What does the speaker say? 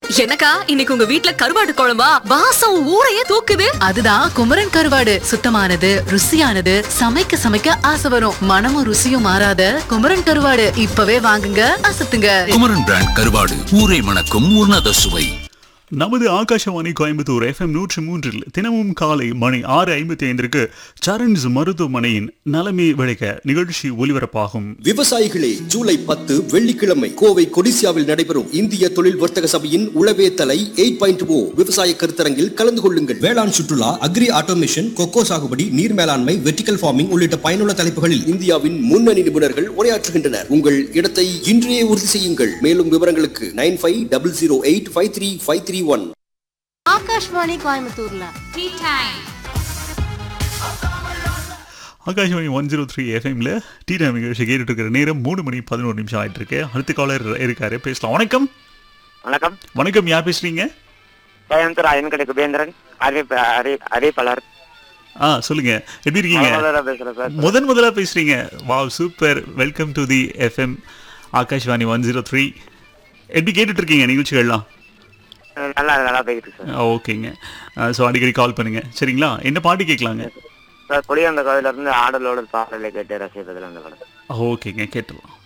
என்னக்கா இன்னைக்கு உங்க வீட்ல கருவாடு குழம்பா வாசம் ஊரையே தூக்குது அதுதான் குமரன் கருவாடு சுத்தமானது ருசியானது சமைக்க சமைக்க ஆசை வரும் மனமும் ருசியும் மாறாத குமரன் கருவாடு இப்பவே வாங்குங்க அசத்துங்க குமரன் பிராண்ட் கருவாடு ஊரை மணக்கும் உன்னத சுவை நமது ஆகாஷவாணி கோயம்புத்தூர் எஃப்எம் நூற்றி மூன்றில் தினமும் காலை மணி ஆறு ஐம்பத்தி ஐந்திற்கு சரண்ஸ் மருத்துவமனையின் நலமே விளைக்க நிகழ்ச்சி ஒலிபரப்பாகும் விவசாயிகளே ஜூலை பத்து வெள்ளிக்கிழமை கோவை கொடிசியாவில் நடைபெறும் இந்திய தொழில் வர்த்தக சபையின் உளவே தலை எயிட் பாயிண்ட் ஓ விவசாய கருத்தரங்கில் கலந்து கொள்ளுங்கள் வேளாண் சுற்றுலா அக்ரி ஆட்டோமேஷன் கொக்கோ சாகுபடி நீர் மேலாண்மை வெர்டிகல் ஃபார்மிங் உள்ளிட்ட பயனுள்ள தலைப்புகளில் இந்தியாவின் முன்னணி நிபுணர்கள் உரையாற்றுகின்றனர் உங்கள் இடத்தை இன்றையே உறுதி செய்யுங்கள் மேலும் விவரங்களுக்கு nine five double zero eight five three five three one Akashvani கோயம்புத்தூர்ல ஆகாஷவாணி ஒன் ஜீரோ த்ரீ எஃப்எம்ல டி டைம் நிகழ்ச்சி கேட்டுட்டு இருக்கிற நேரம் மூணு மணி பதினோரு நிமிஷம் ஆயிட்டு இருக்கு அடுத்த காலர் இருக்காரு பேசலாம் வணக்கம் வணக்கம் வணக்கம் யார் பேசுறீங்க கோயம்புத்தூர் அயன்கடை குபேந்திரன் அறிவிப்பு அறி அறிவிப்பாளர் ஆ சொல்லுங்க எப்படி இருக்கீங்க முதல்ல பேசுறேன் சார் முதன் முதலா பேசுறீங்க wow super welcome to the FM Akashvani one zero three எப்படி கேட்டுட்டு இருக்கீங்க நிகழ்ச்சிகள்லாம் நல்லா நல்லா போயிட்டு இருக்கு சார் ஓகேங்க ஸோ அடிக்கடி கால் பண்ணுங்க சரிங்களா என்ன பாட்டு கேட்கலாங்க சார் புளியந்த கோவில இருந்து ஆடலோடு பாடலை கேட்டு ரசிப்பதில் அந்த படம் ஓகேங்க கேட்டுடலாம்